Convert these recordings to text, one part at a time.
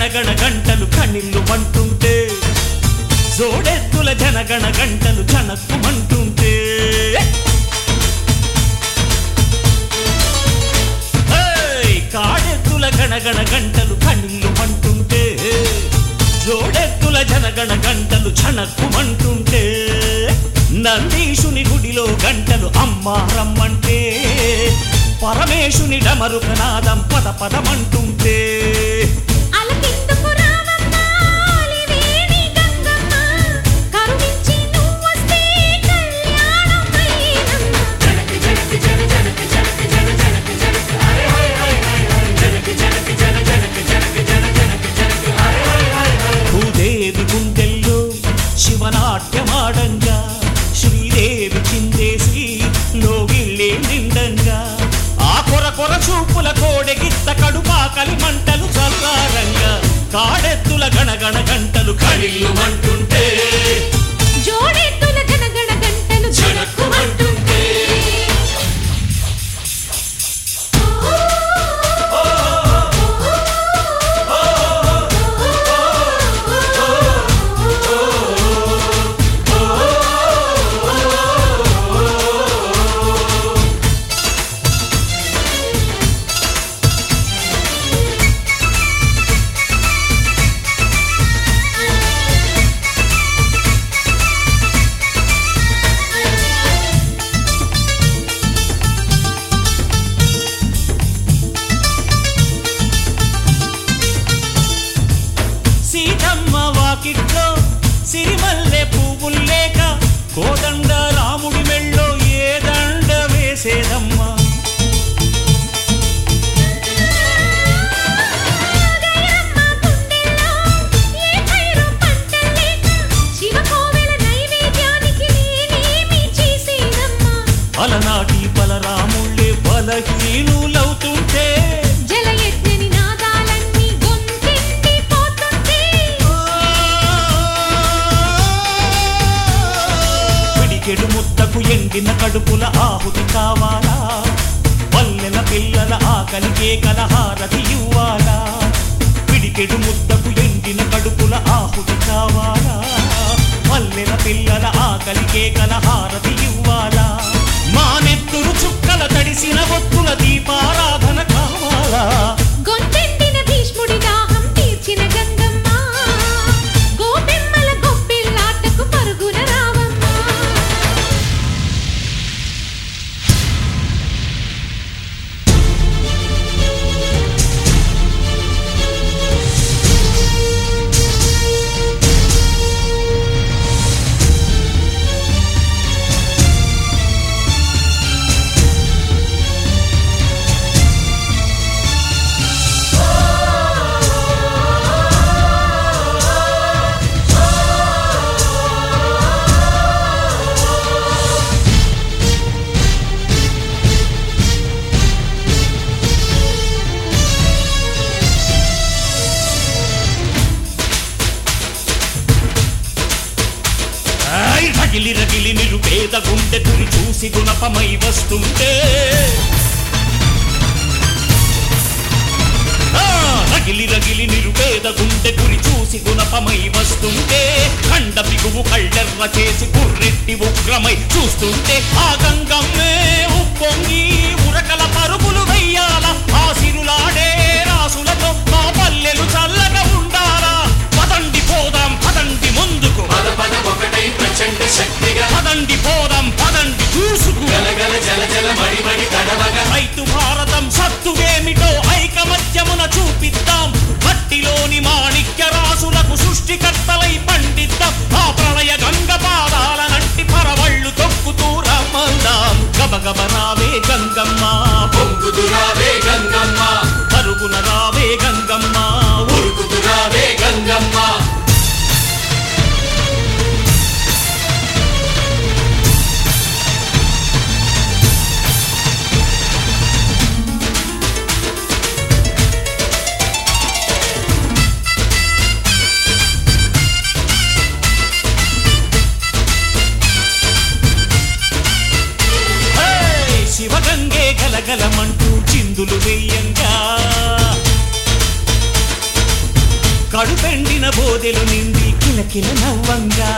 గణగణ గంటలు కణిల్లు మంటుంటే జోడెత్తుల జనగణ గంటలు జనక్కుమంటుంటే ఏయ్! కాడెత్తుల గణగణ గంటలు కణిల్లు మంటుంటే జోడెత్తుల జనగణ గంటలు చణక్కుమంటుంటే నందీశుని గుడిలో గంటలు అమ్మా రమ్మంటే పరమేశుని డమరుకనాదం పద పదమంటుంటే అలకిందుకు రావమ్మ అలివేణి గంగమ్మ కరుణించి నువ్వొస్తే కళ్యాణం అయ్యేనమ్మ భూదేవి గుండెల్లో శివనాట్యమాడంగా శ్రీదేవి చిందేసి లోగిళ్ళే నిండంగా ఆ కొర కొర చూపుల కోడెగిత్త కడుపాకలి మంటలు చల్లారంగా కాడెత్తుల గణగణ గంటలు కడిల్లు మంటుంటే జోడెత్తుల గణగణ గంటలు జనక్కుమంటుంటే సీతమ్మ వాకిట్లో సిరిమల్లె పువ్వుల్లేక కోదండ రాముడి మెళ్ళో ఏ దండ వేసేదమ్మా ఏ పైరు పంటలేక శివకోవెల నైవేద్యానికి నేనేమి చేసేనమ్మా అలనాటి బలరాముళ్ళే బలహీనులవుతుంటే జలయజ్ఞని నాదాలన్నీ గొంతెండి పోతుంటే పిడికెడు ముద్దకు ఎండిన కడుపుల ఆహుతి కావాలా పల్లెల పిల్లల ఆకలికే కలహారతి ఇవ్వాలా పిడికెడు ముద్దకు ఎండిన కడుపుల ఆహుతి కావాలా పల్లెల పిల్లల ఆకలికే కలహారతి ఇవ్వాలా మా నెత్తురు చుక్కల తడిసిన ఒత్తుల దీపారాధన కావాలా గొంతెండిన భీష్ముడి దాహం తీర్చిన గంగమ్మ గోపెమ్మల గొప్పిల్లాటకు పరుగున రావమ్మ ఐ రగిలి రగిలి నిరుపేద గుండె కురి చూసి గుణపమై వస్తుంటే ఆ, రగిలి రగిలి నిరుపేద గుండె కురి చూసి గుణపమై వస్తుంటే కండ బిగువు కళ్ళెర్ర చేసి కుర్రెట్టి ఉగ్రమై చూస్తుంటే ఆ గంగమ్మే ఉప్పొంగి ఉరకల పరుగులు వెయ్యాల ఆ సిరులాడే రాసులతో మా పల్లెలు చల్లగా ఉండాలా పదండి పోదాం పదండి ముందుకు పద పద ఒకటై ప్రచండ శక్తిగా పదండి పోదాం పదండి చూసుకు గలగల జల జల మడి మడి తడవగా రైతు భారతం సత్తువేమిటో ఐకమత్యమున చూపిద్దాం మట్టిలోని మాణిక్య రాసులకు సృష్టికర్తలై పండిద్దాం ఆ ప్రళయ గంగ పాదాల నంటి పరవళ్ళు తొక్కుతూ రమ్మందాం గబగబ రావే గంగమ్మ పొంగుదురావే గంగమ్మ పరుగున రావే గంగమ్మ ఉరుకుదురావే గంగమ్మ హే! శివగంగే గలగలమంటూ చిందులు వెయ్యంగా కడుపెండిన బోదెలు నిండి కిలకిల నవ్వంగా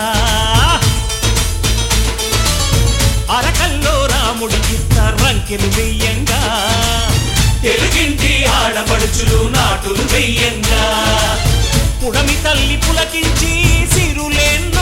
అరకల్లో రాముడికి రంకెలు వెయ్యంగా తెలుగింటి ఆడపడుచులు నాటులు వెయ్యంగా పుడమి తల్లి పులకించి సిరులెన్నో